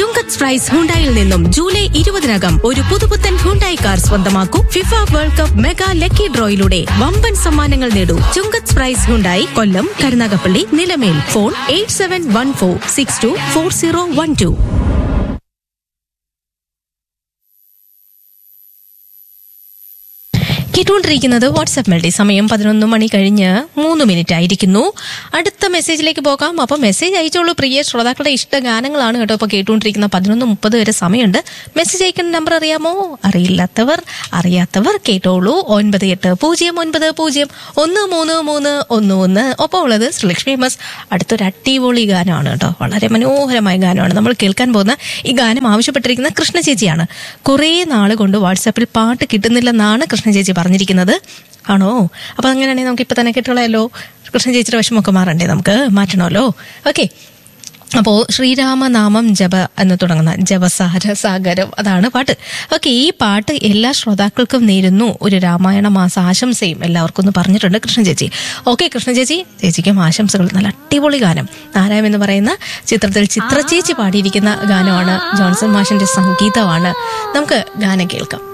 ചുങ്കത്ത് price ഹുണ്ടായിൽ നിന്നും July ഇരുപതിനകം ഒരു പുതുപുത്തൻ ഹുണ്ടായി കാർ സ്വന്തമാക്കൂ FIFA World Cup mega lucky ഡ്രോയിലൂടെ വമ്പൻ സമ്മാനങ്ങൾ നേടൂ Chungath prize Hyundai Kollam Karunagappally Nilamel phone eight seven one four six two four zero one two കേട്ടുകൊണ്ടിരിക്കുന്നത് വാട്സ്ആപ്പ് മെൽഡി സമയം പതിനൊന്ന് മണി കഴിഞ്ഞ് മൂന്ന് മിനിറ്റ് ആയിരിക്കുന്നു അടുത്ത മെസ്സേജിലേക്ക് പോകാം അപ്പൊ മെസ്സേജ് അയച്ചോളൂ പ്രിയ ശ്രോതാക്കളുടെ ഇഷ്ട ഗാനങ്ങളാണ് കേട്ടോ ഇപ്പൊ കേട്ടുകൊണ്ടിരിക്കുന്ന പതിനൊന്ന് മുപ്പത് വരെ സമയമുണ്ട് മെസ്സേജ് അയക്കുന്ന നമ്പർ അറിയാമോ അറിയില്ലാത്തവർ അറിയാത്തവർ കേട്ടോളൂ ഒൻപത് എട്ട് പൂജ്യം ഒൻപത് പൂജ്യം ഒന്ന് മൂന്ന് മൂന്ന് ഒന്ന് ഒന്ന് ഒപ്പം ഉള്ളത് ശ്രീലക്ഷ്മി എം എസ് അടുത്തൊരു അടിപൊളി ഗാനമാണ് കേട്ടോ വളരെ മനോഹരമായ ഗാനമാണ് നമ്മൾ കേൾക്കാൻ പോകുന്ന ഈ ഗാനം ആവശ്യപ്പെട്ടിരിക്കുന്ന കൃഷ്ണ ചേച്ചിയാണ് കുറേ നാൾ കൊണ്ട് വാട്സാപ്പിൽ പാട്ട് കിട്ടുന്നില്ലെന്നാണ് കൃഷ്ണ ചേച്ചി പറഞ്ഞിരിക്കുന്നത് ആണോ അപ്പൊ അങ്ങനെയാണെങ്കിൽ നമുക്ക് ഇപ്പൊ തന്നെ കേട്ടോളാമല്ലോ കൃഷ്ണ ചേച്ചിയുടെ വിഷമമൊക്കെ മാറണ്ടേ നമുക്ക് മാറ്റണമല്ലോ ഓക്കെ അപ്പോ ശ്രീരാമനാമം ജപ എന്ന് തുടങ്ങുന്ന ജപസാര സാഗരം അതാണ് പാട്ട് ഓക്കെ ഈ പാട്ട് എല്ലാ ശ്രോതാക്കൾക്കും നേരുന്നു ഒരു രാമായണ മാസ ആശംസയും എല്ലാവർക്കും ഒന്ന് പറഞ്ഞിട്ടുണ്ട് കൃഷ്ണ ചേച്ചി ഓക്കെ കൃഷ്ണ ചേച്ചി ചേച്ചിക്കും ആശംസകൾ നല്ല അടിപൊളി ഗാനം നാരായം എന്ന് പറയുന്ന ചിത്രത്തിൽ ചിത്ര ചേച്ചി പാടിയിരിക്കുന്ന ഗാനമാണ് ജോൺസൺ മാഷിന്റെ സംഗീതമാണ് നമുക്ക് ഗാനം കേൾക്കാം